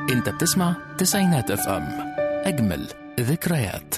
انت بتسمع تسعينات اف ام اجمل ذكريات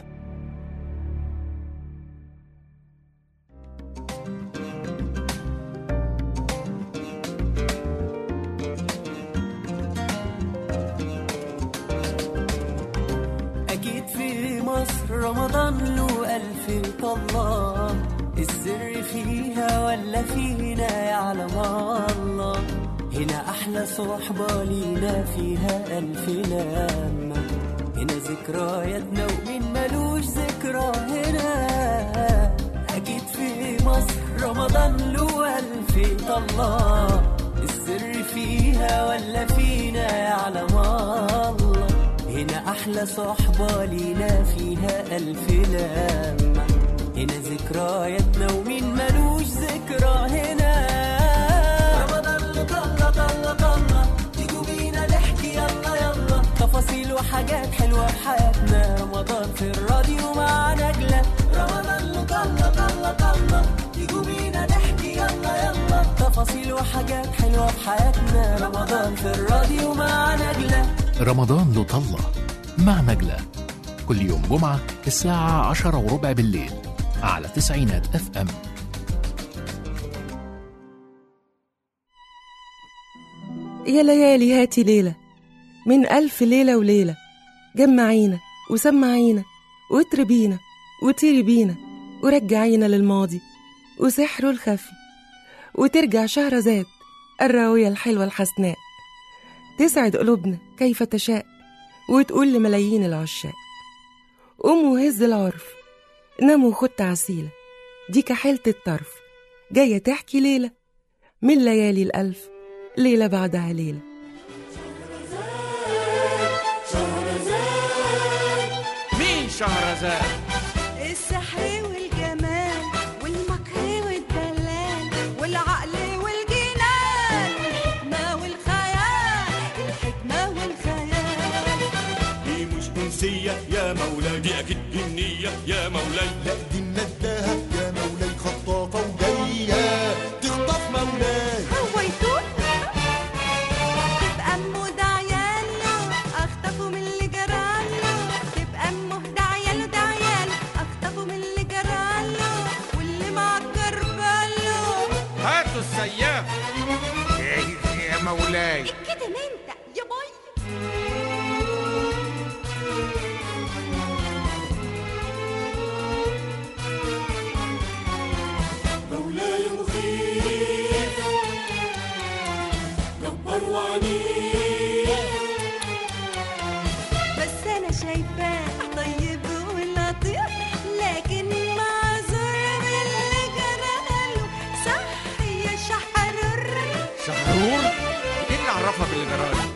أكيد في مصر رمضان له ألف طلة السر فيها ولا فينا يعلم الله هنا أحلى صحبة لينا فيها ألف لمة هنا ذكرياتنا ومين ملوش ذكرى هنا أكيد في مصر رمضان له ألف طلة السر فيها ولا فينا يعلم الله هنا أحلى صحبة لينا فيها ألف لمة هنا ذكرياتنا ومين ملوش ذكرى هنا رمضان طلة طلة طلة تيجوا بينا نحكي يلا يلا تفاصيل وحاجات حلوة في حياتنا رمضان في الراديو مع نجلة رمضان طلة طلة طلة تيجوا بينا نحكي يلا يلا تفاصيل وحاجات حلوة في حياتنا رمضان في الراديو مع نجلة رمضان له طلة مع نجلة كل يوم جمعة الساعة عشرة وربع بالليل على تسعينات اف ام يا ليالي هاتي ليلة من ألف ليلة وليلة جمعينا وسمعينا واتربينا وطيري بينا ورجعينا للماضي وسحره الخفي وترجع شهرزاد الراوية الحلوة الحسناء تسعد قلوبنا كيف تشاء وتقول لملايين العشاق قوموا وهز العرف ناموا خد عسيلة دي كحيلة الطرف جاية تحكي ليلة من ليالي الألف ليلة بعدها ليلة مين شهرزاد السحر والجمال والمكر والدلال والعقل والجنان الحكمة والخيال الحكمة والخيال دي مش انسيه يا مولاي دي اكيد جنيه يا مولاي لا دي النداهه يا مولاي خطافه وجايه تخطف مولاي هو يطول تبقى امه ده عياله اخطفه من اللي جراله تبقى امه ده عياله ده عياله اخطفه من اللي جراله واللي معكر باله هاتوا السياف جاهز يا مولاي كده انت يا باي مولاي مخيف جبار وعنيف بس انا شايفاه طيب ولطيف لكن معذور باللي جراله صح يا شحرور شهرور ايه اللي عرفها بالجرائم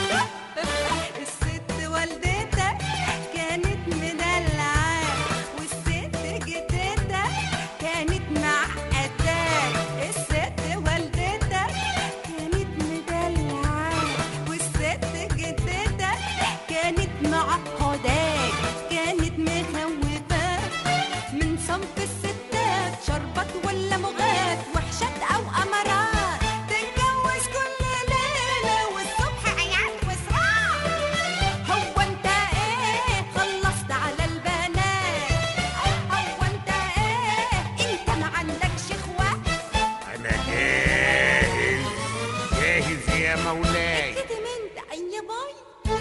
الست والدتك كانت مدلعة والست جدتك كانت معقدة الست والدتك كانت مدلعة والست جدتك كانت معقدة كانت مخوفة من صنف الستات شربت ولا مغات وحشات او امارات تتجوز كل ليله والصبح عيال وصراخ هو انت ايه خلصت على البنات هو انت ايه انت ما عندكش اخوات انا جاهز جاهز يا مولاي كده انت يا باي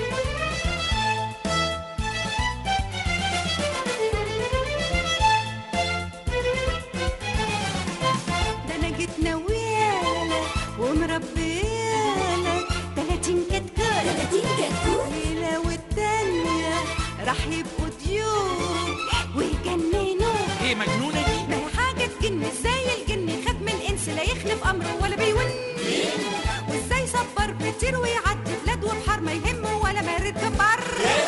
ده انا جيت نويالك ومربيالك تلاتين كتكوت تلاتين كتكوت ليلة والتانية راح يبقوا ضيوف ويجننوك ايه مجنونه دي ما هي حاجة تجن ازاي الجن يخاف من الانس لا يخلف امره ولا بيون وازاي صبر بيطير ويعدي بلاد وبحر ما يهمه ولا مارد بر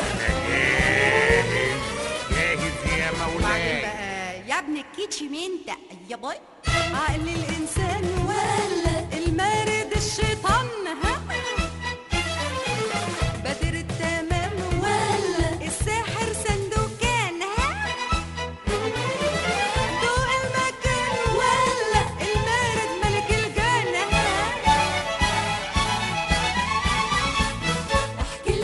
جاهز جاهز يا وبعدين مولاي بقى يا ابن الكيتشي مين ده يا باي عقل الانسان ولا المارد الشيطان ها بدر التمام ولا الساحر صندوقان ها ضوء المكان ولا المارد ملك الجنة ها احكي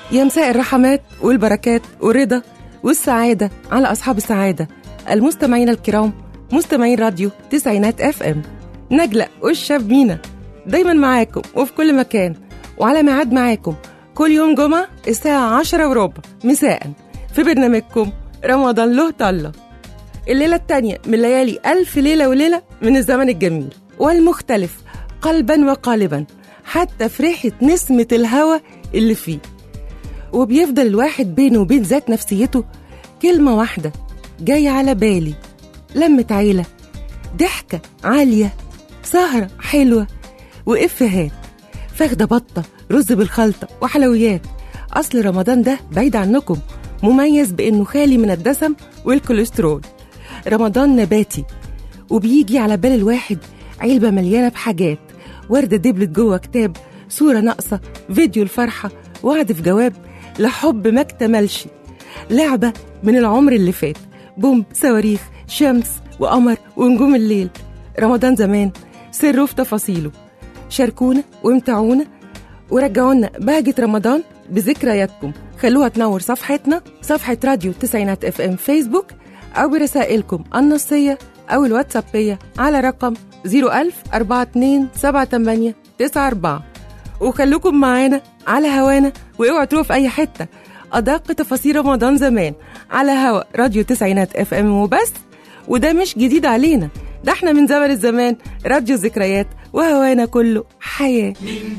يا مساء الرحمات والبركات والرضا والسعادة على أصحاب السعادة المستمعين الكرام مستمعين راديو تسعينات اف ام نجلة والشاب مينا دايما معاكم وفي كل مكان وعلى ميعاد معاكم كل يوم جمعة الساعة عشرة وربع مساء في برنامجكم رمضان له طلة الليلة التانية من ليالي ألف ليلة وليلة من الزمن الجميل والمختلف قلبا وقالبا حتى في ريحة نسمة الهوى اللي فيه وبيفضل الواحد بينه وبين ذات نفسيته كلمة واحدة جاية على بالي لمة عيلة ضحكة عالية سهرة حلوة وإفيهات فاخدة بطة رز بالخلطة وحلويات أصل رمضان ده بعيد عنكم مميز بإنه خالي من الدسم والكوليسترول رمضان نباتي وبيجي على بال الواحد علبة مليانة بحاجات وردة دبلت جوه كتاب صورة ناقصة فيديو الفرحة وعد في جواب لحب ما اكتملش لعبة من العمر اللي فات بومب صواريخ شمس وقمر ونجوم الليل رمضان زمان سره في تفاصيله شاركونا وامتعونا ورجعونا بهجة رمضان بذكرياتكم خلوها تنور صفحتنا صفحة راديو تسعينات اف ام فيسبوك أو برسائلكم النصية أو الواتسابية على رقم 01000 42 78 94 وخلوكم معانا على هوانا واوعوا تروحوا في أي حتة أدق تفاصيل رمضان زمان على هوا راديو تسعينات اف ام وبس وده مش جديد علينا ده احنا من زمن الزمان راديو الذكريات وهوانا كله حياه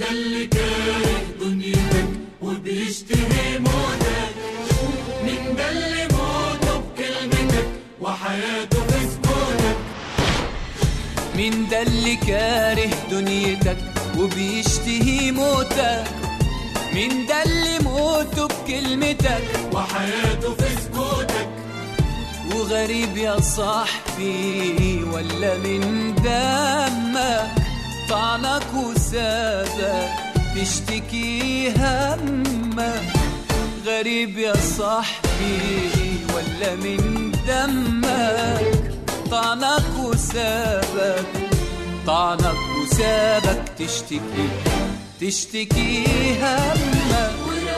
مين ده اللي كاره دنيتك وبيشتهي موتك مين ده اللي موته بكلمتك وحياته في سكوتك وغريب يا صاحبي ولا من دمك طعنك وسابك تشتكي همك غريب يا صاحبي ولا من دمك طعنك وسابك طعنك وسابك تشتكي تشتكي همك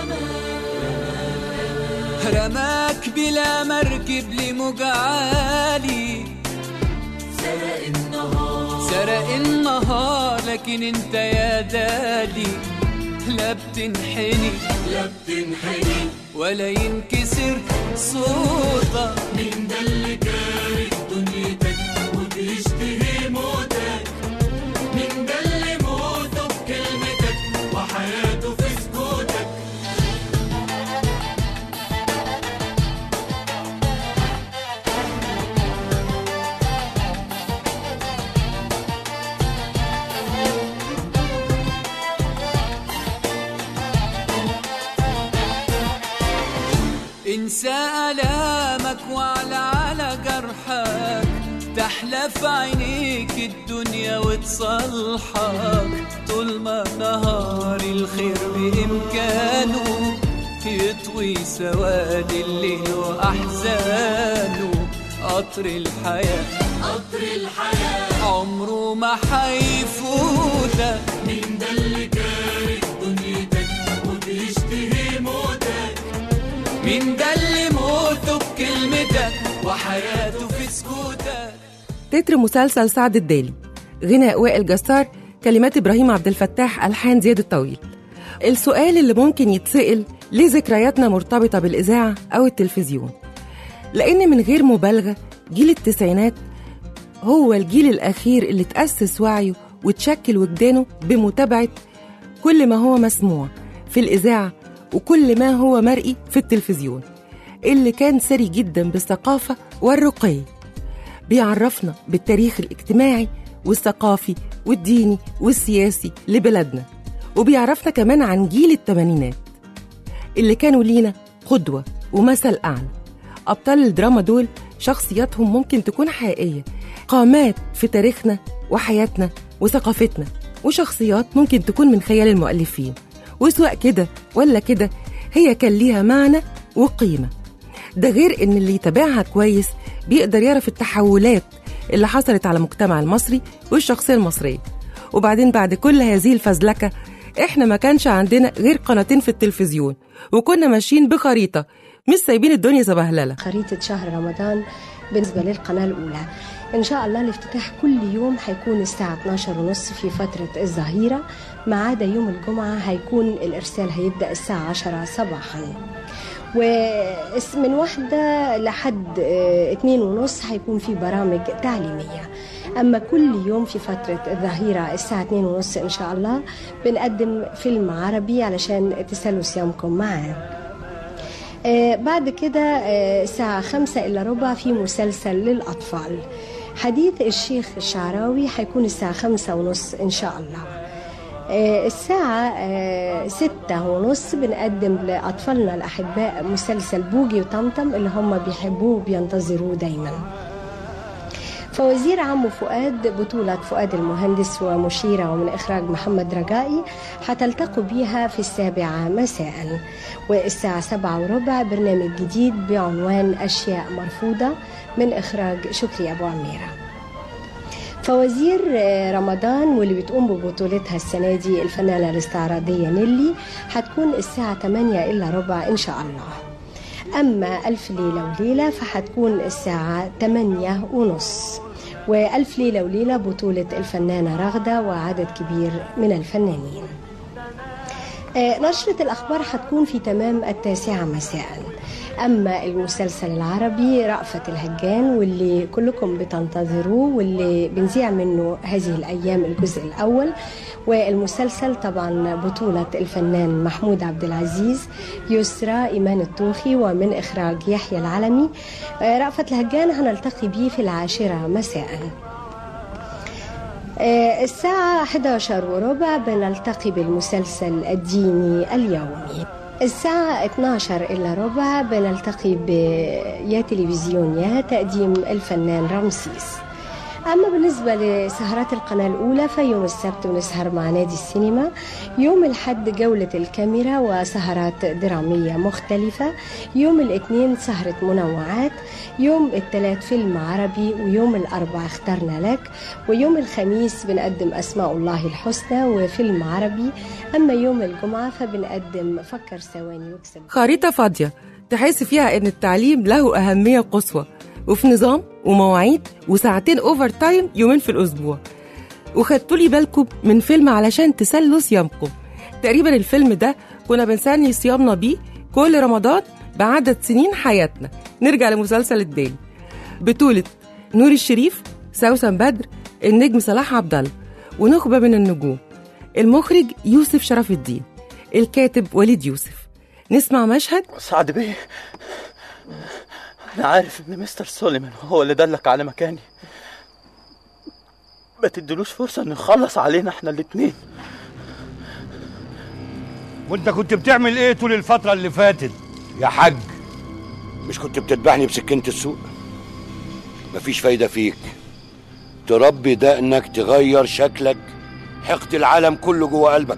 رماك بلا مركب لموج عالي سرق النهار سرق النهار لكن انت يا دالي لا بتنحني لا بتنحني ولا ينكسر صوتك مين ده اللي كاره دنيتك وبيشتهي موتك مين ده اللي موته بكلمتك وحياته في سكوتك انسى ألامك وعلى على جرحك تحلى في عينيك الدنيا وتصلحك طول ما نهار الخير بإمكانه يطوي سواد الليل وأحزانه قطر الحياة قطر الحياة عمره ما حيفوتك مين ده اللي كاره دنيتك وبيشتهي موتك مين ده اللي موته بكلمتك وحياته في سكوتك تتر مسلسل سعد الدالي غناء وائل جسار كلمات إبراهيم عبد الفتاح ألحان زياد الطويل السؤال اللي ممكن يتسأل ليه ذكرياتنا مرتبطة بالإذاعة أو التلفزيون لأن من غير مبالغة جيل التسعينات هو الجيل الأخير اللي تأسس وعيه وتشكل وجدانه بمتابعة كل ما هو مسموع في الإذاعة وكل ما هو مرئي في التلفزيون اللي كان ثري جدا بالثقافة والرقي بيعرفنا بالتاريخ الاجتماعي والثقافي والديني والسياسي لبلدنا وبيعرفنا كمان عن جيل التمانينات اللي كانوا لينا قدوة ومثل أعلى أبطال الدراما دول شخصياتهم ممكن تكون حقيقية قامات في تاريخنا وحياتنا وثقافتنا وشخصيات ممكن تكون من خيال المؤلفين وسواء كده ولا كده هي كان ليها معنى وقيمة ده غير إن اللي يتابعها كويس بيقدر يعرف التحولات اللي حصلت على المجتمع المصري والشخصية المصرية وبعدين بعد كل هذه الفزلكة احنا ما كانش عندنا غير قناتين في التلفزيون وكنا ماشيين بخريطة مش سايبين الدنيا زبهللة خريطة شهر رمضان بالنسبة للقناة الأولى إن شاء الله الافتتاح كل يوم هيكون الساعة 12 ونص في فترة الظهيرة ما عدا يوم الجمعة هيكون الإرسال هيبدأ الساعة 10 صباحا ومن واحدة لحد اه، اتنين ونص هيكون في برامج تعليمية أما كل يوم في فترة الظهيرة الساعة اتنين ونص إن شاء الله بنقدم فيلم عربي علشان تسلوا صيامكم معاه آه، بعد كده آه، الساعة خمسة إلا ربع في مسلسل للأطفال حديث الشيخ الشعراوي حيكون الساعة خمسة ونص إن شاء الله آه، الساعة آه، ستة ونص بنقدم لأطفالنا الأحباء مسلسل بوجي وطمطم اللي هم بيحبوه وبينتظروه دايماً فوزير عمو فؤاد بطولة فؤاد المهندس ومشيرة ومن إخراج محمد رجائي هتلتقوا بيها في السابعة مساء والساعة سبعة وربع برنامج جديد بعنوان أشياء مرفوضة من إخراج شكري أبو عميرة فوزير آه، رمضان واللي بتقوم ببطولتها السنة دي الفنانة الاستعراضية نيلي هتكون الساعة 8 إلا ربع إن شاء الله أما ألف ليلة وليلة فحتكون الساعة 8 ونص وألف ليلة وليلة بطولة الفنانة رغدة وعدد كبير من الفنانين آه، نشرة الأخبار هتكون في تمام التاسعة مساء أما المسلسل العربي رأفت الهجان واللي كلكم بتنتظروه واللي بنذيع منه هذه الأيام الجزء الأول والمسلسل طبعا بطولة الفنان محمود عبد العزيز يسرى إيمان الطوخي ومن إخراج يحيى العلمي آه، رأفت الهجان هنلتقي به في العاشرة مساءً آه، الساعة 11 وربع بنلتقي بالمسلسل الديني اليومي الساعة 12 إلا ربع بنلتقي ب يا تلفزيون يا تقديم الفنان رمسيس أما بالنسبة لسهرات القناة الأولى فيوم السبت بنسهر مع نادي السينما يوم الحد جولة الكاميرا وسهرات درامية مختلفة يوم الاثنين سهرة منوعات يوم الثلاث فيلم عربي ويوم الأربع اخترنا لك ويوم الخميس بنقدم أسماء الله الحسنى وفيلم عربي أما يوم الجمعة فبنقدم فكر ثواني واكسب خريطة فاضية تحس فيها إن التعليم له أهمية قصوى وفي نظام ومواعيد وساعتين أوفر تايم يومين في الأسبوع وخدتوا لي بالكم من فيلم علشان تسلوا صيامكم تقريبا الفيلم ده كنا بنسني صيامنا بيه كل رمضان بعدد سنين حياتنا نرجع لمسلسل الدين بطولة نور الشريف سوسن بدر النجم صلاح عبد الله ونخبة من النجوم المخرج يوسف شرف الدين الكاتب وليد يوسف نسمع مشهد سعد بيه انا عارف ان مستر سوليمان هو اللي دلك على مكاني ما تدلوش فرصة انه يخلص علينا احنا الاتنين وانت كنت بتعمل ايه طول الفترة اللي فاتت يا حاج مش كنت بتذبحني بسكينة السوق مفيش فايدة فيك تربي دقنك تغير شكلك حقد العالم كله جوه قلبك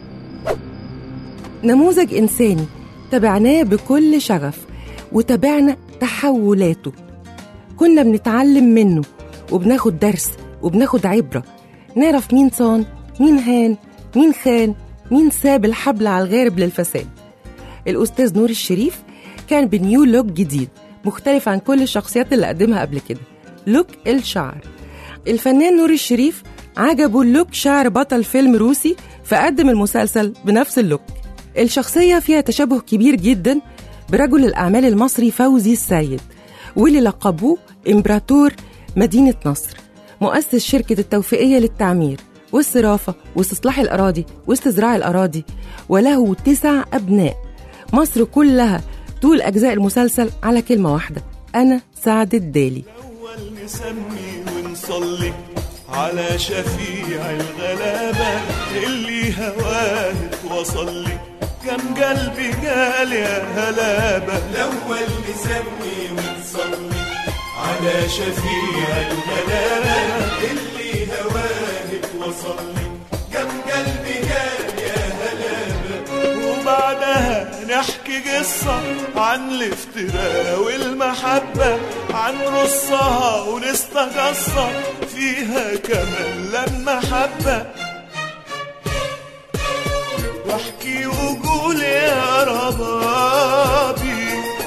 نموذج إنساني تابعناه بكل شغف وتابعنا تحولاته كنا بنتعلم منه وبناخد درس وبناخد عبرة نعرف مين صان مين هان مين خان مين ساب الحبل على الغارب للفساد الأستاذ نور الشريف كان بنيو لوك جديد مختلف عن كل الشخصيات اللي قدمها قبل كده لوك الشعر الفنان نور الشريف عجبه اللوك شعر بطل فيلم روسي فقدم المسلسل بنفس اللوك الشخصية فيها تشابه كبير جدا برجل الأعمال المصري فوزي السيد واللي لقبوه إمبراطور مدينة نصر مؤسس شركة التوفيقية للتعمير والصرافة واستصلاح الأراضي واستزراع الأراضي وله تسع أبناء مصر كلها طول أجزاء المسلسل على كلمة واحدة أنا سعد الدالي أول نسمي ونصلي على شفيع الغلابة اللي هواه وصل لي كم قلبي قال يا هلابة الأول نسمي ونصلي على شفيع الغلابة اللي هواه وصل لي كم قلبي قال يا هلابة وبعدها نحكي قصة عن الافتراء والمحبة عن رصها ونستقصى فيها كمان لما حبة واحكي وقول يا ربابي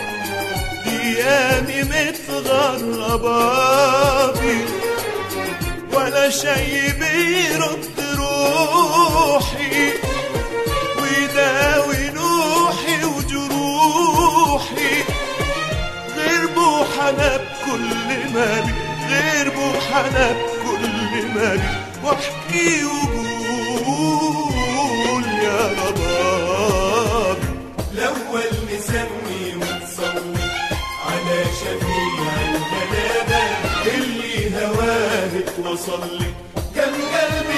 ايامي متغربة بي ولا شي بيرد روحي ويداوي نوحي وجروحي غير بوحنا بكل ما بي غير بوحنا بكل ما بي واحكي وقول يا ربابي الأول مسوي وتصلي على شفيع الغلابة اللي هواه توصل لي كم قلبي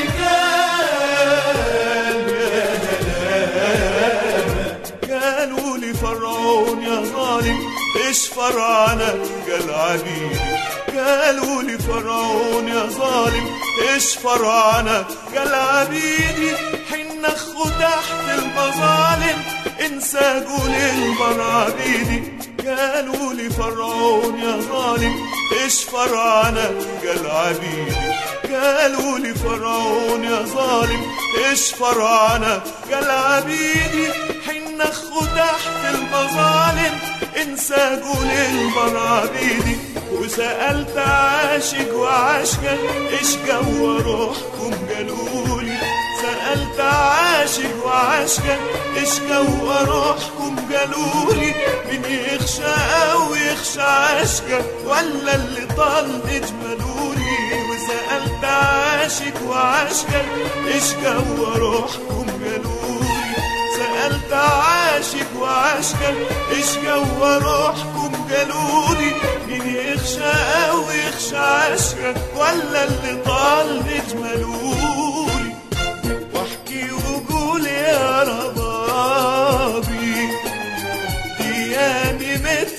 كان يا هلابة قالوا لي فرعون يا ظالم اشفر عنك قال عبيدي قالوا لي فرعون يا ظالم اشفر عنك قال عبيدي حنخ تحت المظالم انسى قول المر عبيدي قالوا لي فرعون يا ظالم اشفر عنك قال عبيدي قالوا لي فرعون يا ظالم اشفر عنك قال عبيدي حنخ تحت المظالم انسى قول المر عبيدي وسألت عاشق وعاشقة ايش جوا روحكم قالولي سألت عاشق وعاشقة ايش جوا روحكم قالولي من يخشى او يخشى عاشقة ولا اللي طال اجملوني وسألت عاشق وعاشقة ايش جوا روحكم قالولي سألت عاشق وعاشقة ايش جوا روحكم قالولي مين يخشى او يخشى عاشقك ولا اللي طال اجملولي واحكي وقول يا ربابي ايامي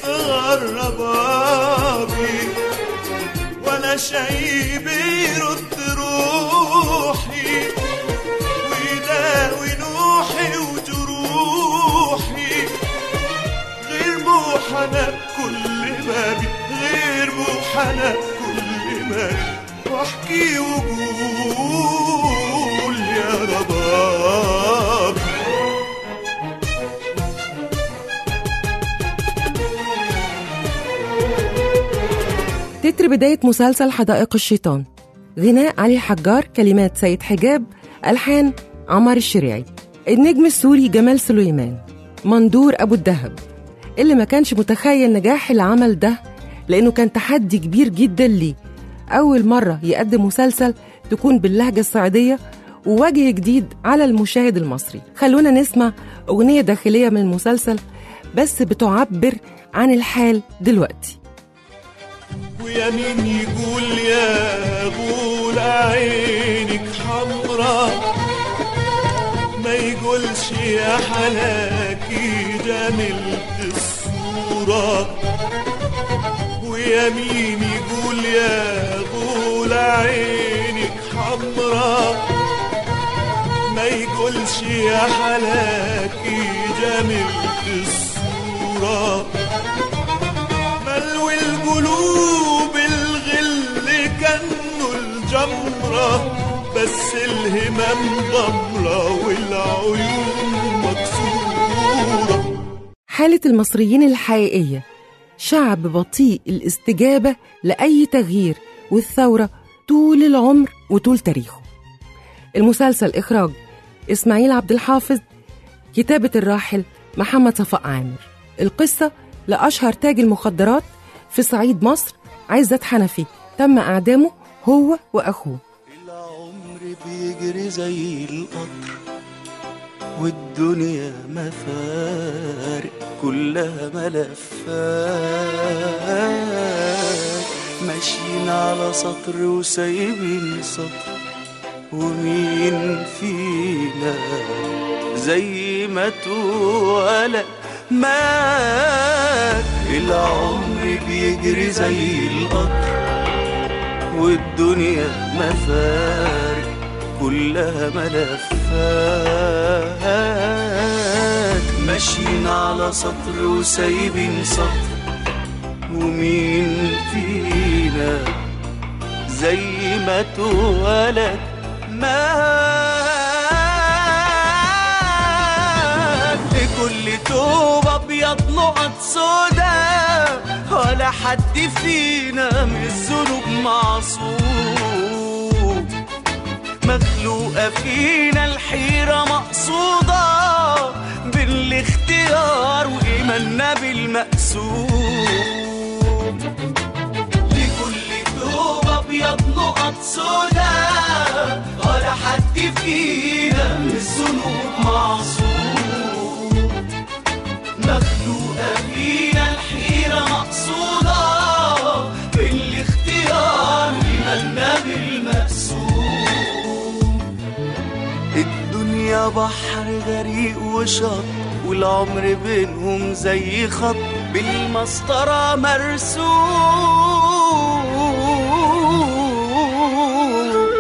متغربة بي ولا شي بيرد روحي ويداوي نوحي وجروحي غير بوحنا بكل بابي غير بوحنا بكل بابي واحكي وقول يا ربابي تتر بداية مسلسل حدائق الشيطان غناء علي حجار كلمات سيد حجاب ألحان عمر الشريعي النجم السوري جمال سليمان مندور أبو الدهب اللي ما كانش متخيل نجاح العمل ده لأنه كان تحدي كبير جدا ليه أول مرة يقدم مسلسل تكون باللهجة الصعيدية ووجه جديد على المشاهد المصري خلونا نسمع أغنية داخلية من المسلسل بس بتعبر عن الحال دلوقتي ويا مين يقول يا غول عينك حمرا ما يقولش يا حلاكي جملت الصورة ويا مين يقول يا غول عينك حمرا ما يقولش يا حلاكي جملت الصورة ملو القلوب الغل كانه الجمرة بس الهمم ضمرة والعيون مكسورة حالة المصريين الحقيقية شعب بطيء الاستجابة لأي تغيير والثورة طول العمر وطول تاريخه المسلسل إخراج إسماعيل عبد الحافظ كتابة الراحل محمد صفاء عامر القصة لأشهر تاج المخدرات في صعيد مصر عزت حنفي تم إعدامه هو وأخوه العمر بيجري زي القطر والدنيا مفارق كلها ملفات ماشيين على سطر وسايبين سطر ومين فينا زي ما اتولد مات العمر بيجري زي القطر والدنيا مفارق كلها ملفات ماشيين على سطر وسايبين سطر ومين فينا زي ما اتولد نقط سودا ولا حد فينا من الذنوب معصوم مخلوقة فينا الحيرة مقصودة بالاختيار وإيماننا بالمقسوم لكل ثوب أبيض نقط سودا ولا حد فينا من الذنوب معصوم مخلوقة فينا الحيرة مقصودة بالاختيار وإيماننا بالمقسوم الدنيا بحر غريق وشط والعمر بينهم زي خط بالمسطرة مرسوم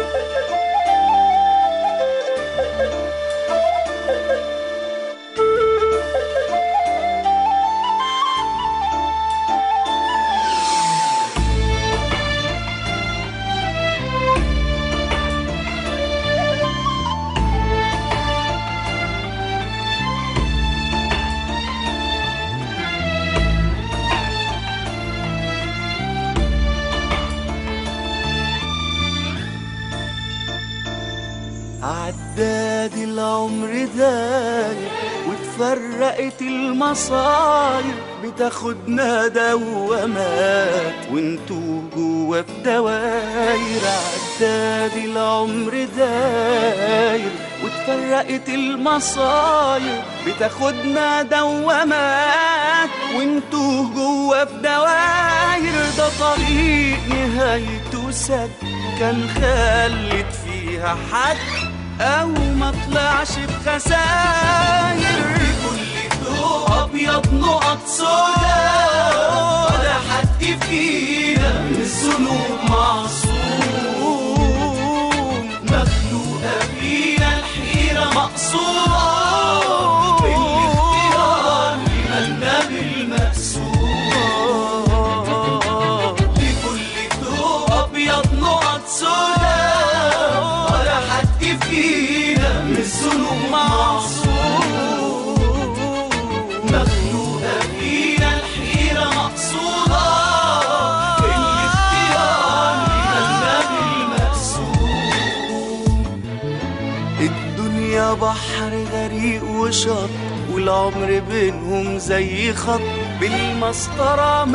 عداد العمر داير وتفرقت المصاير بتاخدنا دوامات وانتو جوا في دواير عداد العمر داير وتفرقت المصاير بتاخدنا دوامات وانتو جوا في دواير ده طريق نهايته سد كان خلت فيها حد او ما طلعش بخساير كل ثوب ابيض نقط سودا ولا حد فينا من الذنوب معصوم مخلوقه فينا الحيره مقصوره بالاختيار ايماننا بالمقسوم لكل ثوب ابيض نقط سودا ولا حد فينا من الذنوب معصوم مخلوقه فينا الحيره مقصوده بالاختيار ايماننا بالمقسوم الدنيا بحر غريق وشط والعمر بينهم زي خط بالمسطرة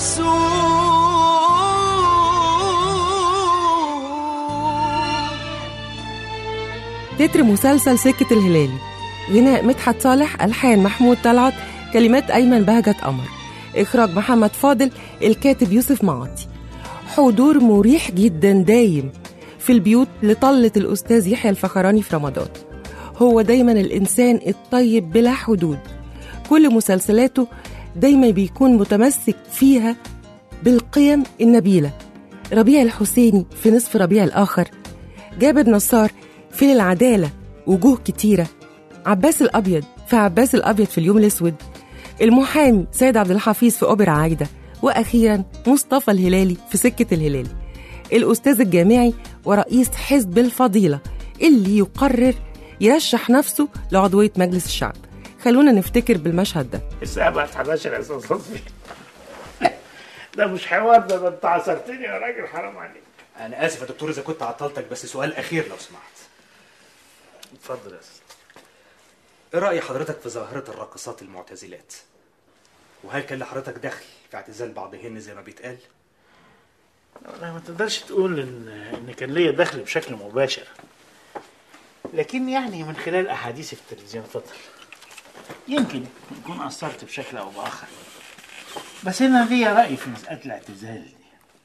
مرسوم تتر مسلسل سكة الهلالي غناء مدحت صالح ألحان محمود طلعت كلمات أيمن بهجت قمر إخراج محمد فاضل الكاتب يوسف معاطي حضور مريح جدا دايم في البيوت لطلة الأستاذ يحيى الفخراني في رمضان هو دايما الإنسان الطيب بلا حدود كل مسلسلاته دايما بيكون متمسك فيها بالقيم النبيلة ربيع الحسيني في نصف ربيع الآخر جابر نصار في العدالة وجوه كتيرة عباس الأبيض في عباس الأبيض في اليوم الأسود المحامي سيد عبد الحفيظ في أوبرا عايدة وأخيرا مصطفى الهلالي في سكة الهلالي الأستاذ الجامعي ورئيس حزب الفضيلة اللي يقرر يرشح نفسه لعضوية مجلس الشعب خلونا نفتكر بالمشهد ده الساعة بقت 11 يا استاذ لطفي ده مش حوار ده ده انت عصرتني يا راجل حرام عليك انا اسف يا دكتور اذا كنت عطلتك بس سؤال اخير لو سمحت اتفضل يا استاذ ايه راي حضرتك في ظاهره الراقصات المعتزلات وهل كان لحضرتك دخل في اعتزال بعضهن زي ما بيتقال انا ما تقدرش تقول ان ان كان ليا دخل بشكل مباشر لكن يعني من خلال احاديثي في التلفزيون فتره يمكن يكون اثرت بشكل او باخر بس انا ليا راي في مساله الاعتزال دي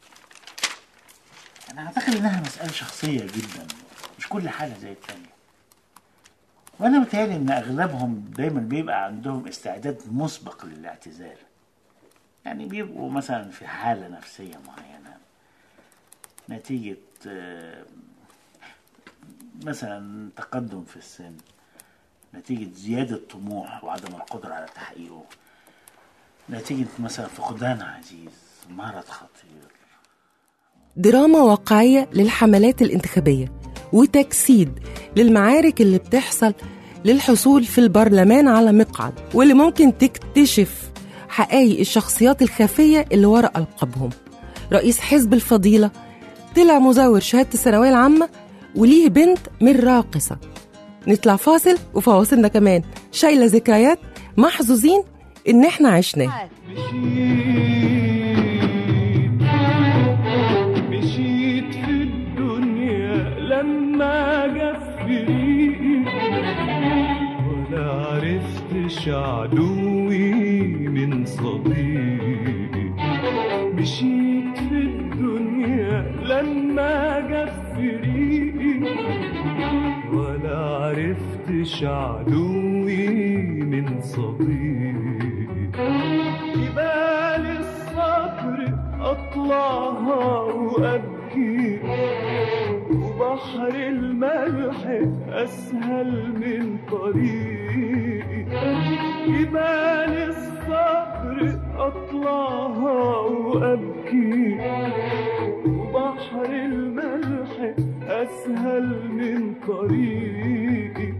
انا اعتقد انها مساله شخصيه جدا مش كل حاله زي التانيه وانا متهيألي ان اغلبهم دايما بيبقى عندهم استعداد مسبق للاعتزال يعني بيبقوا مثلا في حاله نفسيه معينه نتيجه آه، مثلا تقدم في السن نتيجة زيادة طموح وعدم القدرة على تحقيقه نتيجة مثلا فقدان عزيز مرض خطير دراما واقعية للحملات الانتخابية وتجسيد للمعارك اللي بتحصل للحصول في البرلمان على مقعد واللي ممكن تكتشف حقائق الشخصيات الخفية اللي ورا ألقابهم رئيس حزب الفضيلة طلع مزور شهادة الثانوية العامة وليه بنت من راقصة نطلع فاصل وفواصلنا كمان شايلة ذكريات محظوظين إن إحنا عشناها مشيت في الدنيا لما جفريقي ولا عرفتش عدوي من صديقي مشيت في الدنيا لما جفريقي ولا عرفتش عدوي من صديقي جبال الصبر اطلعها وابكي وبحر الملح اسهل من طريقي جبال الصبر اطلعها وابكي وبحر الملح اسهل من طريقي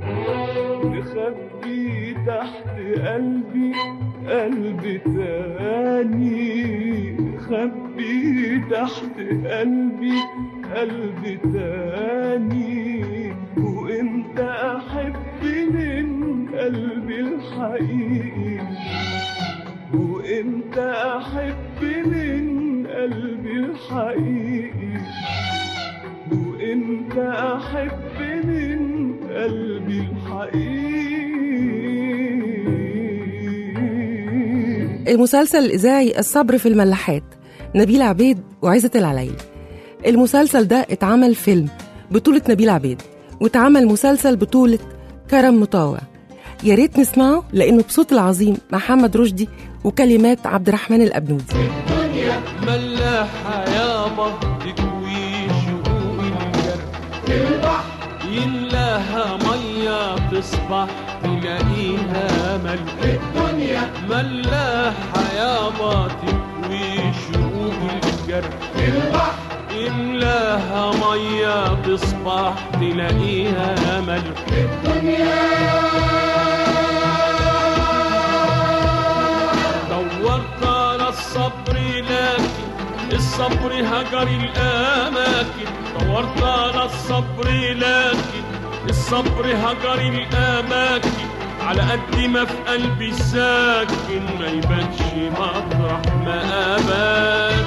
مخبي تحت قلبي قلب تاني خبي تحت قلبي قلب تاني وانت احب من قلبي الحقيقي وانت احب من قلبي الحقيقي وانت احب من قلبي الحقيقي المسلسل الإذاعي الصبر في الملاحات نبيل عبيد وعزة العلايلي المسلسل ده اتعمل فيلم بطولة نبيل عبيد واتعمل مسلسل بطولة كرم مطاوع يا ريت نسمعه لأنه بصوت العظيم محمد رشدي وكلمات عبد الرحمن الأبنودي الدنيا ملاحة يابا تكوي شقوق الجرح البحر يلاها مية تصبح تلاقيها ملح الدنيا ملاحة يابا تكوي شقوق الجرح البحر يملاها مية تصبح تلاقيها ملح دورت على الصبر لكن الصبر هجر الأماكن دورت على الصبر لكن الصبر هجر الأماكن على قد ما في قلبي ساكن ما يبانش مطرح ما أبات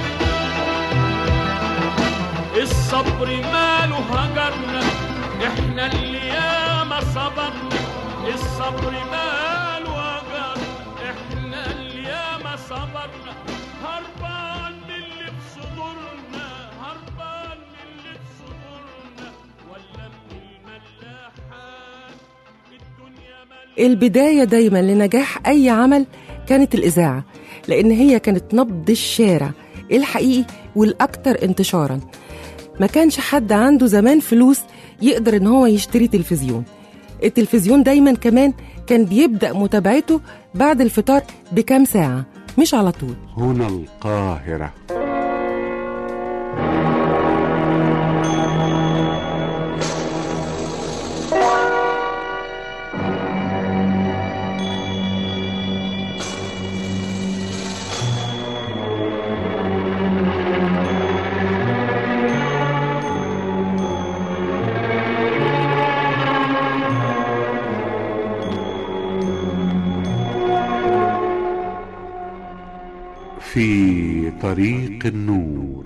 الصبر ماله هجرنا احنا اللي ياما صبرنا الصبر ماله هجرنا احنا اللي ياما صبرنا هربان من اللي في صدورنا هربان من اللي في صدورنا ولا من الملاحات الدنيا ملاحات البداية دايما لنجاح أي عمل كانت الإذاعة لأن هي كانت نبض الشارع الحقيقي والأكثر انتشارا ما كانش حد عنده زمان فلوس يقدر إن هو يشتري تلفزيون التلفزيون دايما كمان كان بيبدأ متابعته بعد الفطار بكام ساعة مش على طول هنا القاهرة في طريق النور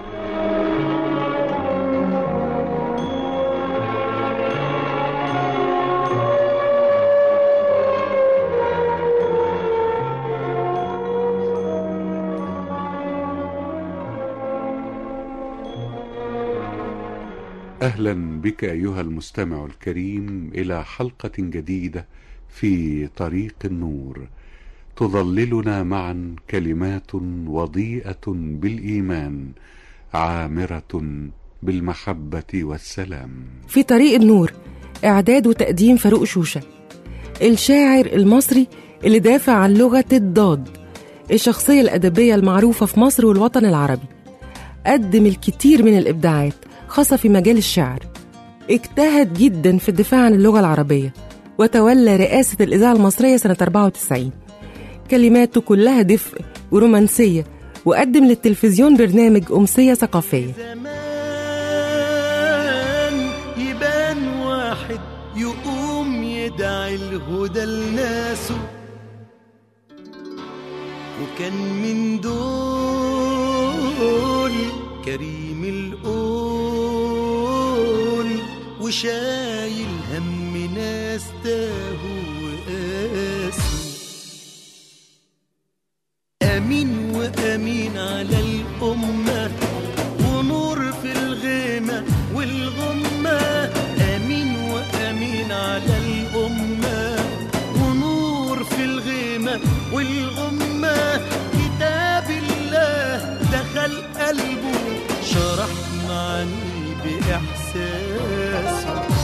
اهلا بك ايها المستمع الكريم الى حلقه جديده في طريق النور تظللنا معا كلمات وضيئه بالايمان عامره بالمحبه والسلام في طريق النور إعداد وتقديم فاروق شوشة الشاعر المصري اللي دافع عن لغة الضاد الشخصية الأدبية المعروفة في مصر والوطن العربي قدم الكثير من الإبداعات خاصة في مجال الشعر اجتهد جدا في الدفاع عن اللغة العربية وتولى رئاسة الإذاعة المصرية سنة 94 كلماته كلها دفء ورومانسية وقدم للتلفزيون برنامج أمسية ثقافية زمان يبان واحد يقوم يدعي الهدى لناسه وكان من دول كريم القول وشايل هم ناس تاهوا وقاسوا أمين وأمين على الأمة ونور في الغيمة والغمة أمين وأمين على الأمة ونور في الغيمة والغمة كتاب الله دخل قلبه شرح معاني بإحساسه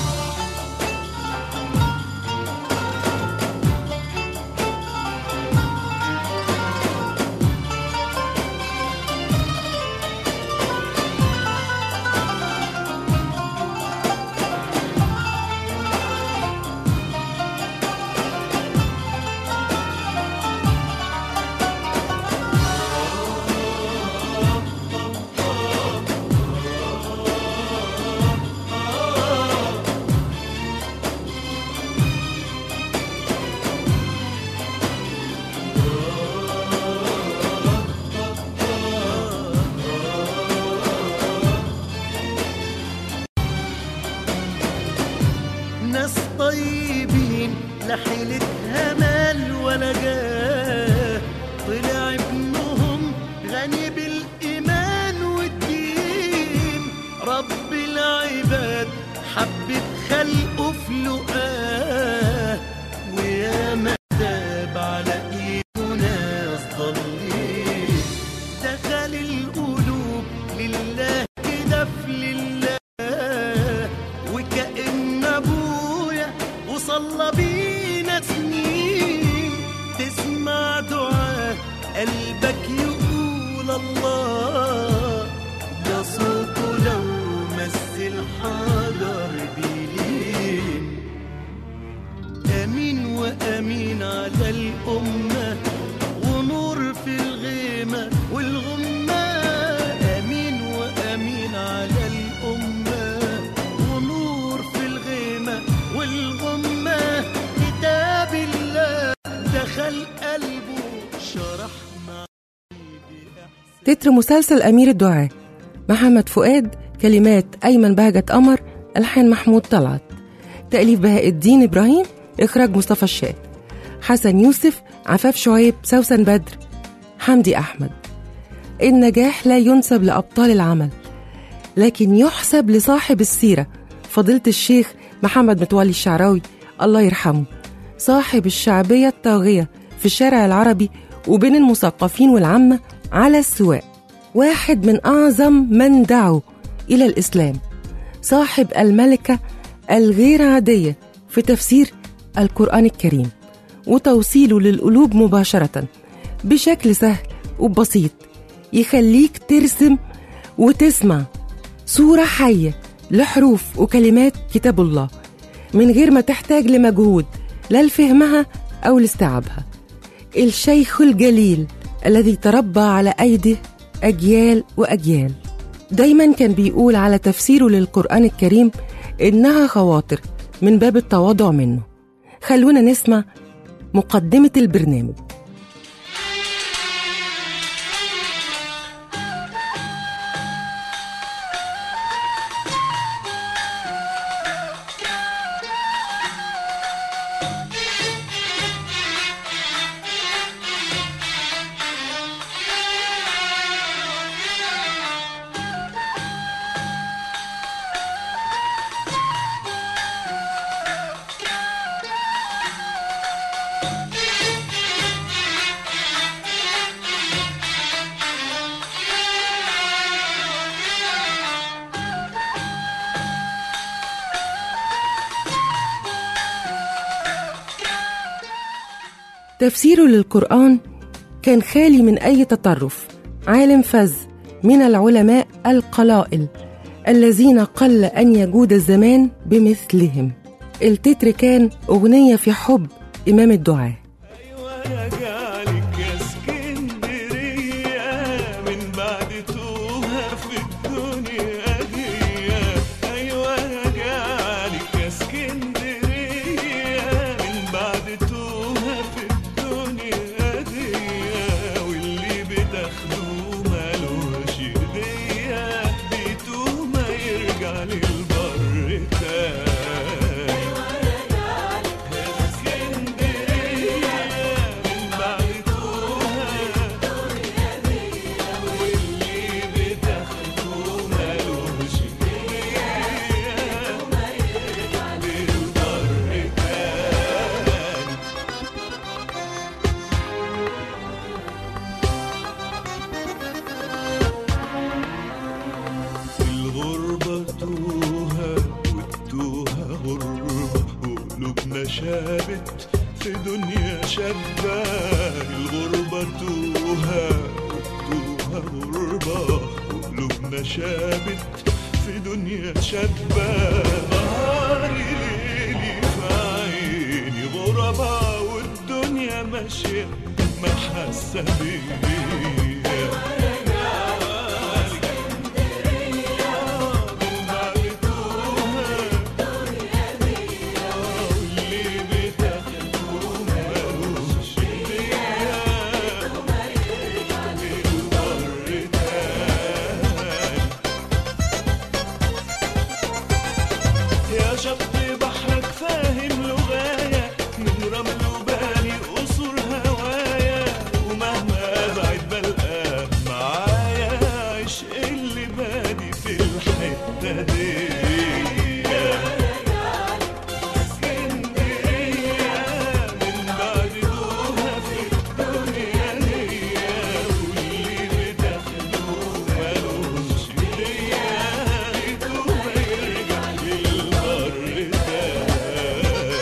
ناس طيبين لا حيلتها مال ولا جاه طلع ابنهم غني بالإيمان والدين رب العباد حبب خلقه في لقاه ويا ما تاب على ايده ناس ضالين دخل القلوب لله كده في لله وكأن أبويا وصلى بينا سنين تسمع دعاء قلبك يقول الله ده صوته لو مس الحجر بيلين أمين وأمين على الأمة ونور في الغيمة والغمة أمين وأمين على الأمة ونور في الغيمة والغمة كتاب الله دخل قلبه شرح تتر مسلسل أمير الدعاء محمد فؤاد كلمات أيمن بهجت قمر ألحان محمود طلعت تأليف بهاء الدين إبراهيم إخراج مصطفى الشات حسن يوسف عفاف شعيب سوسن بدر حمدي أحمد النجاح لا ينسب لأبطال العمل لكن يحسب لصاحب السيرة فضيلة الشيخ محمد متولي الشعراوي الله يرحمه صاحب الشعبية الطاغية في الشارع العربي وبين المثقفين والعامة على السواء واحد من أعظم من دعوا إلى الإسلام صاحب الملكة الغير عادية في تفسير القرآن الكريم وتوصيله للقلوب مباشرة بشكل سهل وبسيط يخليك ترسم وتسمع صورة حية لحروف وكلمات كتاب الله من غير ما تحتاج لمجهود لا لفهمها أو لاستيعابها الشيخ الجليل الذي تربى على أيدي أجيال وأجيال دايما كان بيقول على تفسيره للقرآن الكريم إنها خواطر من باب التواضع منه خلونا نسمع مقدمة البرنامج تفسيره للقرآن كان خالي من أي تطرف عالم فذ من العلماء القلائل الذين قل أن يجود الزمان بمثلهم التتر كان أغنية في حب إمام الدعاء راجعلك في الدنيا دي ايوه جالك يا اسكندريه من بعد توها في الدنيا دي واللي بتاخدوه مالوش ايديا بيتوه ما يرجع للبر تاني الغربة توها والتوها غربة وقلوبنا شابت في دنيا شابة الغربة توها والتوها غربة وقلوبنا شابت في دنيا شابة نهاري ليلي في عيني غربة والدنيا ماشية ما حاسة بيا يا شط بحرك فاهم لغاية من رمل وباني قصور هوايا ومهما ابعد بلقى معايا عشق اللي بادي في الحتة دي اسكندرية من بعد دوها في الدنيا دي واللي بتاخدوه مالوش ايديا يتوه يرجع للبر تاني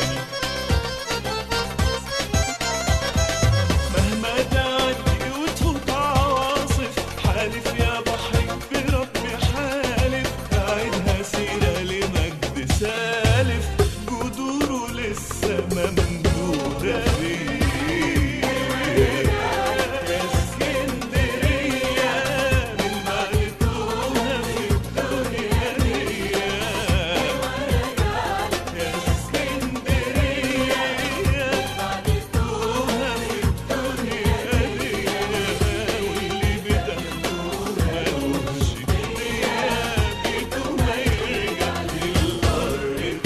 مهما تعدي وتفوت عواصف حالف يا بحري بربي حالف أعيدها سيرة لمجد سالف جذوره لسه ما ممدودة ليه يا اسكندرية من بعد توها في الدنيا دي يا اسكندرية بعد توها في الدنيا دي واللي بتاخدوه مالوش ايديا بيته ما يرجع للبر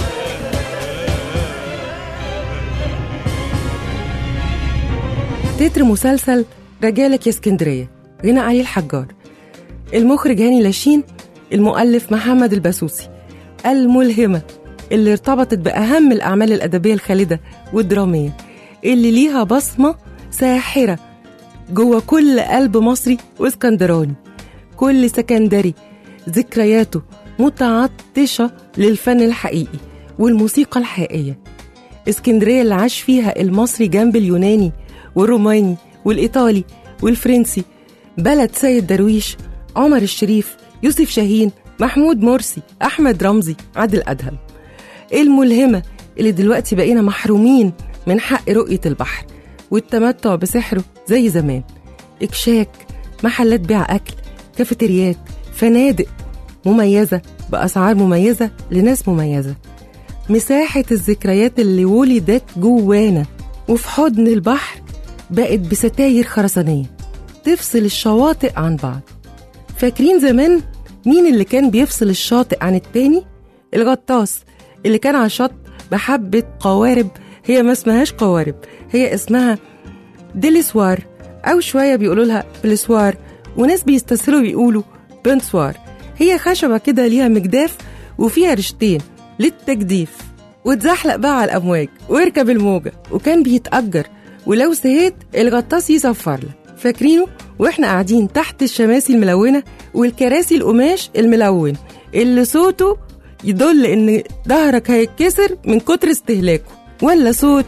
تتر مسلسل رجالك يا اسكندرية غنى علي الحجار المخرج هاني لاشين المؤلف محمد البسوسي الملهمة اللي ارتبطت بأهم الأعمال الأدبية الخالدة والدرامية اللي ليها بصمة ساحرة جوه كل قلب مصري واسكندراني كل سكندري ذكرياته متعطشة للفن الحقيقي والموسيقى الحقيقية اسكندرية اللي عاش فيها المصري جنب اليوناني والروماني والإيطالي والفرنسي بلد سيد درويش عمر الشريف يوسف شاهين محمود مرسي أحمد رمزي عادل أدهم الملهمة اللي دلوقتي بقينا محرومين من حق رؤية البحر والتمتع بسحره زي زمان إكشاك محلات بيع أكل كافيتريات فنادق مميزة بأسعار مميزة لناس مميزة مساحة الذكريات اللي ولدت جوانا وفي حضن البحر بقت بستاير خرسانية تفصل الشواطئ عن بعض فاكرين زمان مين اللي كان بيفصل الشاطئ عن التاني؟ الغطاس اللي كان على الشط بحبة قوارب هي ما اسمهاش قوارب هي اسمها ديليسوار أو شوية بيقولوا لها بلسوار وناس بيستسهلوا بيقولوا بنسوار هي خشبة كده ليها مجداف وفيها رشتين للتجديف وتزحلق بقى على الأمواج ويركب الموجة وكان بيتأجر ولو سهيت الغطاس يصفر لك فاكرينه واحنا قاعدين تحت الشماسي الملونة والكراسي القماش الملون اللي صوته يدل ان ظهرك هيتكسر من كتر استهلاكه ولا صوت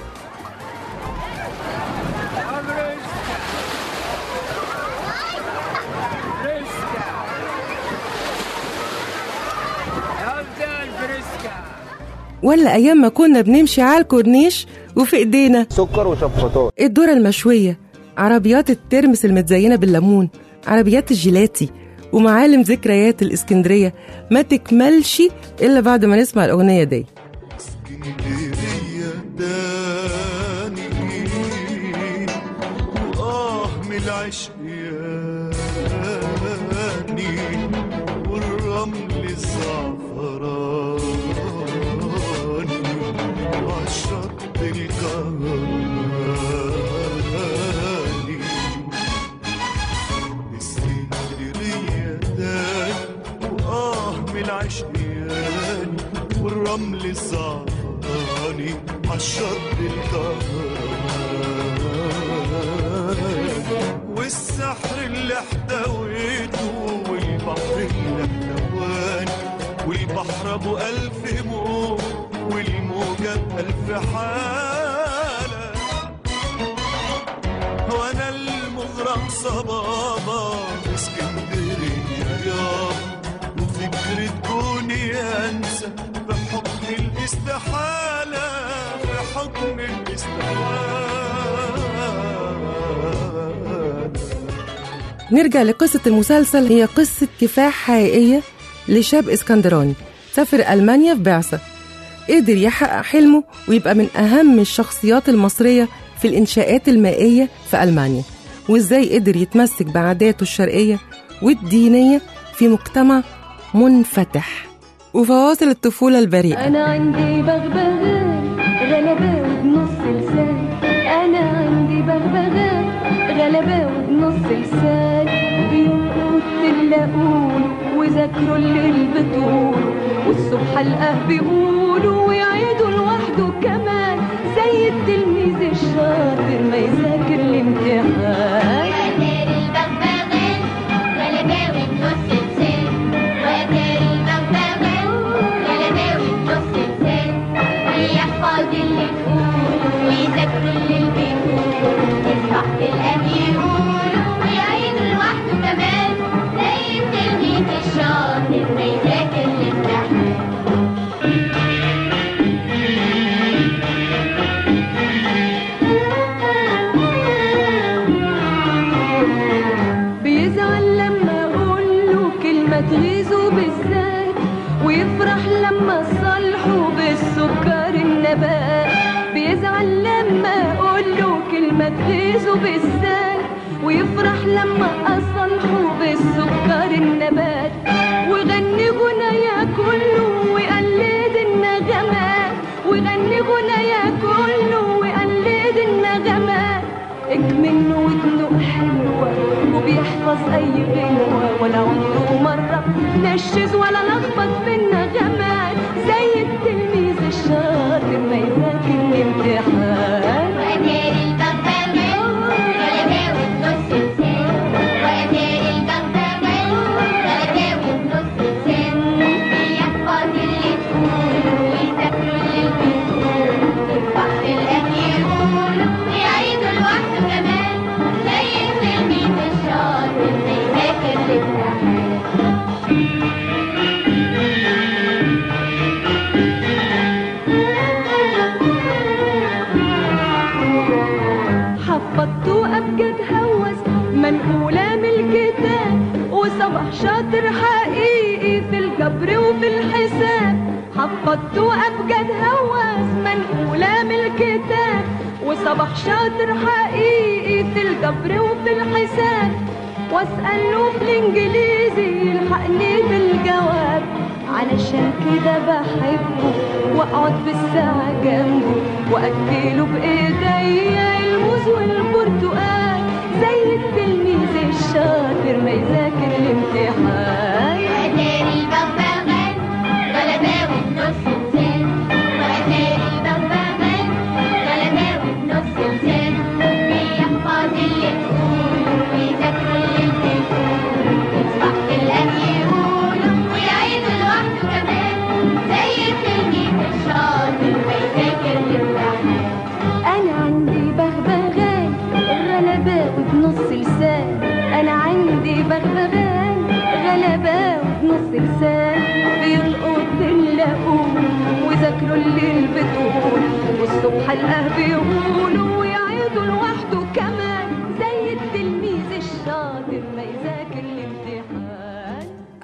ولا ايام ما كنا بنمشي على الكورنيش وفي ايدينا سكر وشفاطات الذرة المشوية عربيات الترمس المتزينة بالليمون عربيات الجيلاتي ومعالم ذكريات الإسكندرية ما تكملش إلا بعد ما نسمع الأغنية دي داني وآه من العشق ياني والرمل الزعفراني وعالشط الكهرباني اسكندرية داني وآه من العشق ياني والرمل الزعفراني عالشط الكهرباني والسحر اللي احتويته والبحر اللي احتواني والبحر ابو الف موج والموجة بألف حالة وانا المغرم صبابة في اسكندرية يابا وفكرة كوني انسى في حكم الاستحالة في حكم الاستحالة نرجع لقصة المسلسل هي قصة كفاح حقيقية لشاب اسكندراني سافر ألمانيا في بعثة قدر يحقق حلمه ويبقى من أهم الشخصيات المصرية في الإنشاءات المائية في ألمانيا وإزاي قدر يتمسك بعاداته الشرقية والدينية في مجتمع منفتح وفواصل الطفولة البريئة أنا عندي بغبغان غلباوي بنص لسان أنا عندي بغبغان غلباوي بنص لسان بينقط تلاقون وذاكروا الليل بطول والصبح القاه بيقولوا ويعيدوا لوحده كمان زي التلميذ الشاطر ما يذاكر الامتحان ما يذاكر الامتحان بيزعل لما اقول له كلمه تغيظه بالذات ويفرح لما اصالحه بالسكر النبات بيزعل لما اقول له كلمه تغيظه بالذات ويفرح لما اصالحه بالسكر النبات وغني غنايا كله ويقلد النغمات وغني غنايا كله ويقلد النغمات اكمن ودنه حلوة وبيحفظ أي غنوة ولا عمره مرة نشز ولا لخبط في النغمات زي التلميذ الشاطر ما يذاكر الامتحان وأداري البغبغان غلباوي بنص لسان وأداري البغبغان غلباوي بنص لسان بيحفظ اللي تقوله ويذاكر اللي بيقوله البحر الأهل يقوله ويعيده لوحده كمان زي التلميذ الشاطر ما يذاكر الامتحان حفظته أبجد هوس منقولة من الكتاب وصبح شاطر حقيقي في الجبر وفي الحساب حفظته أبجد هوس منقولة من الكتاب وصبح شاطر حقيقي في الجبر وفي الحساب واسأله في الإنجليزي يلحقني بالجواب علشان كده بحبه واقعد بالساعة جنبه واكله بايديا الموز والبرتقال زي التلميذ الشاطر ما يذاكر الامتحان وأداري البغبغان غلباوي بنص لسان وأداري البغبغان غلباوي بنص لسان بيحفظ اللي تقوله ويذاكر اللي بتقوله يصبح في الأهل يقوله ويعيده لوحده كمان زي التلميذ الشاطر ما يذاكر الامتحان انا عندي بغبغان غلباوي بنص لسان انا عندي بغبغان غلباوي بنص لسان بيلقط اللاقون وذاكروا الليل بتقول والصبح القاه بيقولوا ويعيدوا لوحده كمان زي التلميذ الشاطر ما يذاكر الامتحان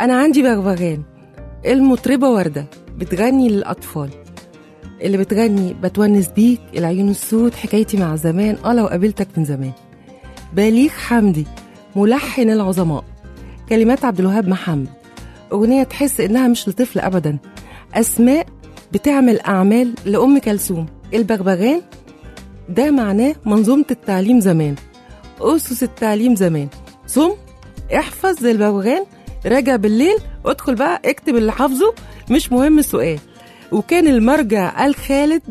أنا عندي بغبغان المطربة وردة بتغني للأطفال اللي بتغني بتونس بيك العيون السود حكايتي مع زمان اه لو قابلتك من زمان بليغ حمدي ملحن العظماء كلمات عبد الوهاب محمد أغنية تحس إنها مش لطفل أبدا أسماء بتعمل أعمال لأم كلثوم البغبغان ده معناه منظومة التعليم زمان أسس التعليم زمان صم احفظ زي البغبغان راجع بالليل ادخل بقى اكتب اللي حافظه مش مهم السؤال وكان المرجع الخالد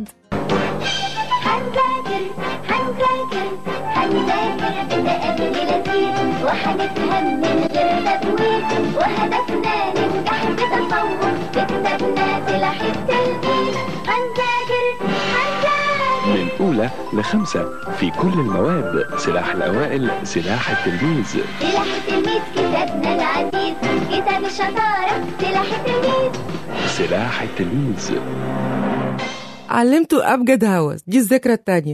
هنذاكر هنذاكر هنذاكر بتأدي لذيذ وهنفهم من غير تفويض وهدفنا ننجح بتفوق بكتابنا سلاح التلميذ هنذاكر هنذاكر من أولى لخمسة في كل المواد سلاح الأوائل سلاح التلميذ سلاح التلميذ كتابنا العزيز كتاب الشطارة سلاح التلميذ سلاح التلميذ علمته أبجد هوس دي الذكرى التانية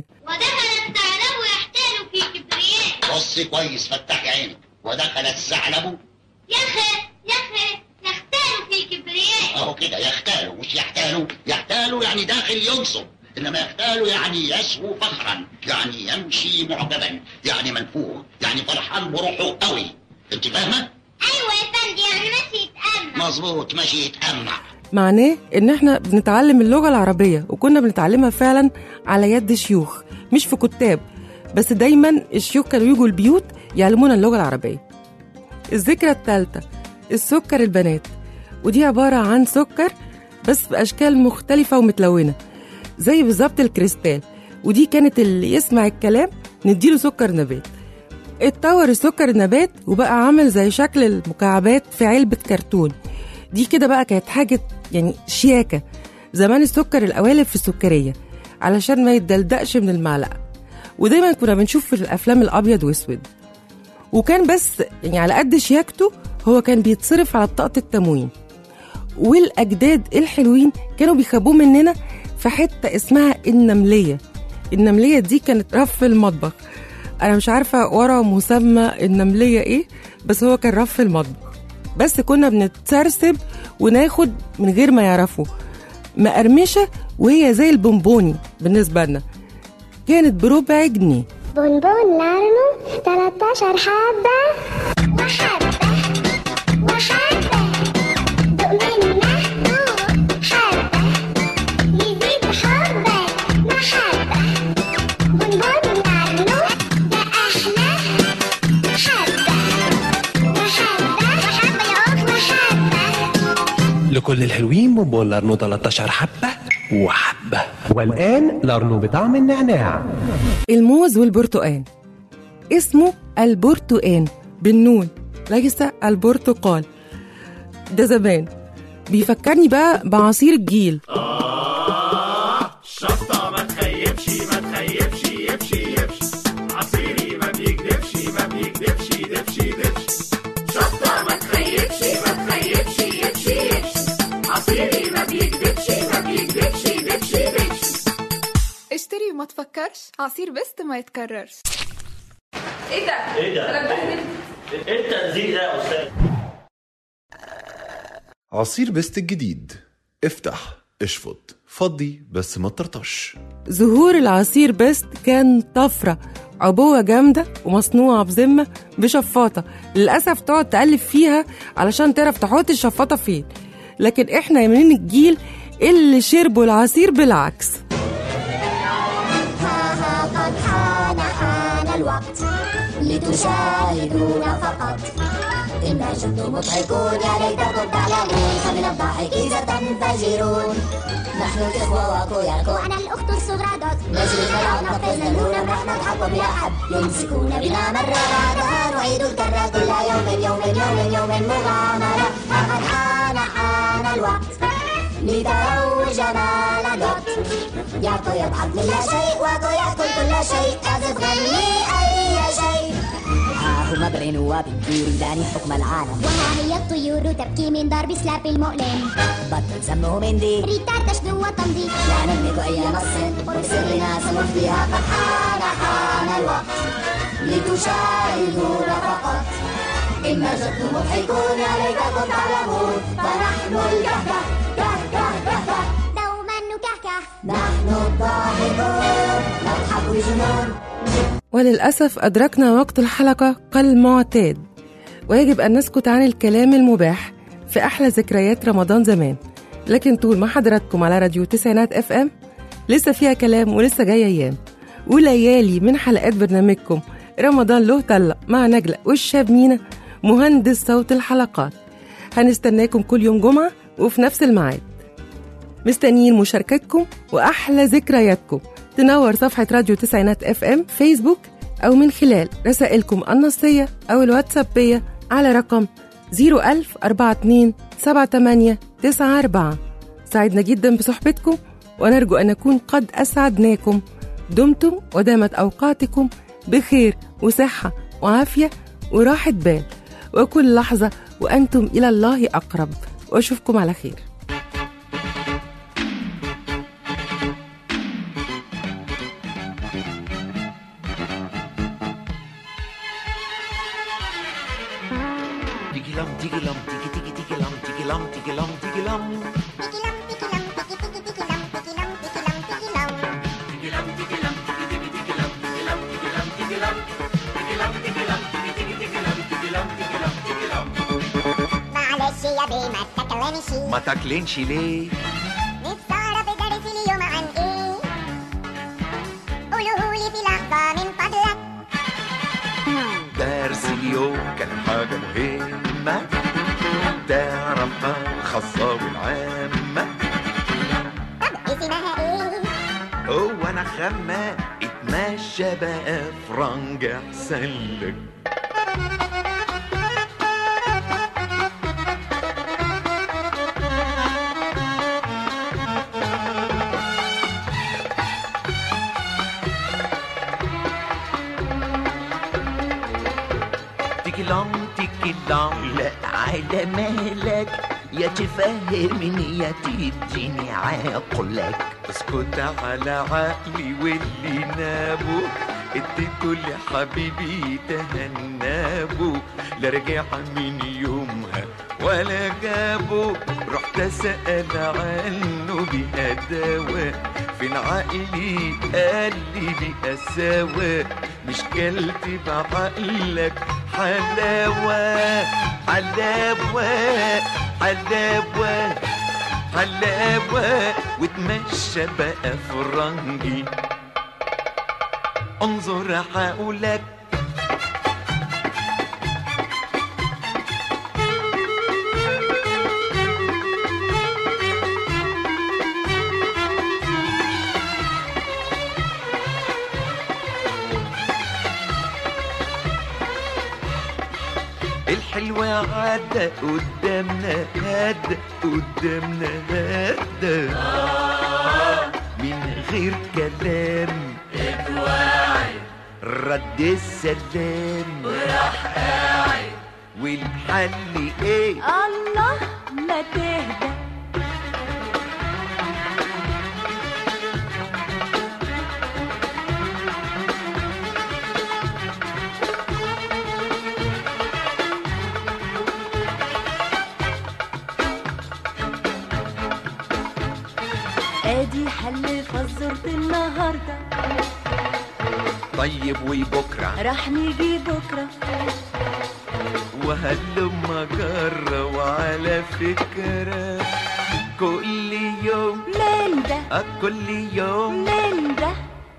بص كويس فتحي عينك ودخل الثعلب يا أخي يا أخي يختار في كبرياء اهو كده يختالوا مش يحتالوا يحتالوا يعني داخل ينصب انما يختالوا يعني يسهو فخرا يعني يمشي معجبا يعني منفوخ يعني فرحان بروحه قوي انت فاهمه أيوة يا فندي يعني ماشي يتأمل مظبوط ماشي يتأمع معناه ان احنا بنتعلم اللغة العربية وكنا بنتعلمها فعلا على يد شيوخ مش في كتاب بس دايما الشيوخ كانوا يجوا البيوت يعلمونا اللغة العربية الذكرى الثالثة السكر البنات ودي عبارة عن سكر بس بأشكال مختلفة ومتلونة زي بالظبط الكريستال ودي كانت اللي يسمع الكلام نديله سكر نبات اتطور السكر النبات وبقى عامل زي شكل المكعبات في علبة كرتون دي كده بقى كانت حاجة يعني شياكة زمان السكر القوالب في السكرية علشان ما يتدلدقش من المعلقة ودايما كنا بنشوف في الأفلام الأبيض وأسود وكان بس يعني على قد شياكته هو كان بيتصرف على بطاقة التموين والأجداد الحلوين كانوا بيخبوه مننا في حتة اسمها النملية النملية دي كانت رف المطبخ أنا مش عارفة ورا مسمى النملية إيه بس هو كان رف المطبخ بس كنا بنتسرسب وناخد من غير ما يعرفوا مقرمشة وهي زي البونبوني بالنسبة لنا كانت بربع جنيه بونبون لارنو 13 حبة وحبة وحبة دوق منه حبة يزيد حبة محبة بونبون لارنو ده أحلى حبة وحبة وحبة يا أخ وحبة لكل الحلوين بونبون لارنو 13 حبة وحبة والآن لارنو بطعم النعناع الموز والبرتقال اسمه البرتقان بالنون ليس البرتقال ده زمان بيفكرني بقى بعصير الجيل شطة ما تخيبش ما تخيبش يبشي يبشي عصيري ما بيكدبش ما بيكدبش دبش دبش شطة ما تخيبش ما تخيبش يبشي يبشي عصيري ما بيكدبش ما بيكدبش دبش دبش اشتري وما تفكرش عصير بست ما يتكررش ايه ده؟ ايه ده؟ ايه التنزيل ده يا استاذ؟ عصير بيست الجديد افتح اشفط فضي بس ما تطرطش ظهور العصير بيست كان طفرة عبوة جامدة ومصنوعة بذمة بشفاطة للأسف تقعد تقلب فيها علشان تعرف تحط الشفاطة فين لكن احنا من الجيل اللي شربوا العصير بالعكس ها ها قد حان حان الوقت لتشاهدونا فقط إنا جند مضحكون يا ليتكم تعلمون فمن الضحك إذا تنفجرون نحن الإخوة وأخوياكم أنا الأخت الصغرى دوت نجري نلعب نقفز نلون نحن نضحك بلا حد يمسكون بنا مرة بعدها نعيد الكرة كل يوم يوم يوم يوم مغامرة فقد حان حان الوقت لتروا جمال دوت ياكو يضحك من لا شيء واكو ياكل كل شيء تعزف غني أي شيء ها هما بالعنوة بتدور داني حكم العالم وها هي الطيور تبكي من ضرب سلاب المؤلم بطل سمه مندي ريتار تشدو وتمضي لا نملك أي نص بسرنا سنف بها قد حان حان الوقت لتشاهدونا فقط إن جدتم مضحكون يا ليتكم تعلمون فنحن الكهكه كهكه كهكه دوما نكهكه نحن الضاحكون نضحك بجنون وللأسف أدركنا وقت الحلقة كالمعتاد ويجب أن نسكت عن الكلام المباح في أحلى ذكريات رمضان زمان لكن طول ما حضراتكم على راديو تسعينات اف ام لسه فيها كلام ولسه جاية أيام وليالي من حلقات برنامجكم رمضان له طلة مع نجلة والشاب مينا مهندس صوت الحلقات هنستناكم كل يوم جمعة وفي نفس الميعاد مستنيين مشاركتكم وأحلى ذكرياتكم تنور صفحة راديو تسعينات اف ام فيسبوك أو من خلال رسائلكم النصية أو الواتسابية على رقم 01000 42 78 94 سعدنا جدا بصحبتكم ونرجو أن نكون قد أسعدناكم دمتم ودامت أوقاتكم بخير وصحة وعافية وراحة بال وكل لحظة وأنتم إلى الله أقرب وأشوفكم على خير Diggy lum, diggy lum, diggy diggy diggy lum, diggy lum, diggy lum, diggy lum. معلش يا بيه ما تكلمش ما تاكلينش ليه؟ نفسي اعرف الدرس اليوم عن ايه قولوهولي في لحظة من فضلك درس اليوم كان حاجة مهمة تعرفها الخاصة والعامة اسمها ايه هو أنا خمة اتمشى بقى فرنج أحسن لك تيجي لام تيجي لام لا على مهلك يا تفهمني يا تديني عقلك اسكت على عقلي واللي نابه اديته لحبيبي تهنابه لا رجع من يومها ولا جابه رحت اسأل عنه بهداوة فين عقلي قال لي بقساوة مش كلت بعقلك حلاوة حلاوة حلاوة حلاوة وتمشى بقى فرنجي انظر حولك الحلوة عدى قدامنا هدى قدامنا هدى من غير كلام اتواعي رد السلام وراح قاعد والحل ايه الله ما تهدى ادي حل فزرت النهارده طيب وبكرة راح نيجي بكره وهلما جرى وعلى فكرة كل يوم من ده آه، كل يوم من ده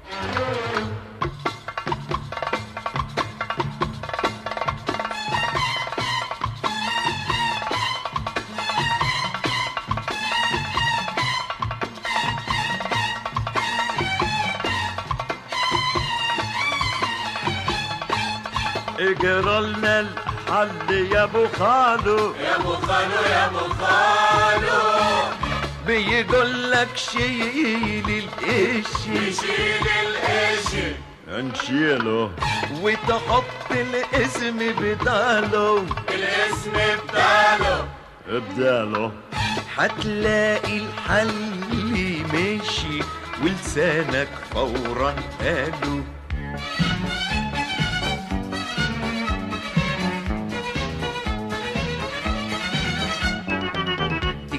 اجرى لنا الحل يا ابو خالو يا ابو خالو يا ابو خالو بيقول لك شيل القش يشيل القش هنشيله وتحط الاسم بداله الاسم بتاعه بداله هتلاقي الحل مشي ولسانك فورا قاله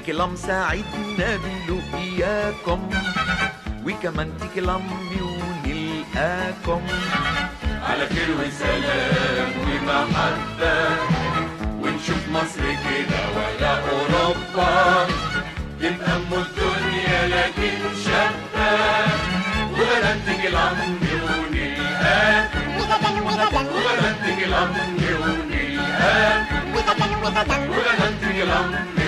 تيكلام سعدنا بلقياكم وكمان تيكلام بنلقاكم على خير وسلام ومحبة ونشوف مصر كده ولا أوروبا تبقى أم الدنيا لكن شابة وغدا تيجي الأمر ونلقاكم وغدا تيجي الأمر ونلقاكم وغدا تيجي الأمر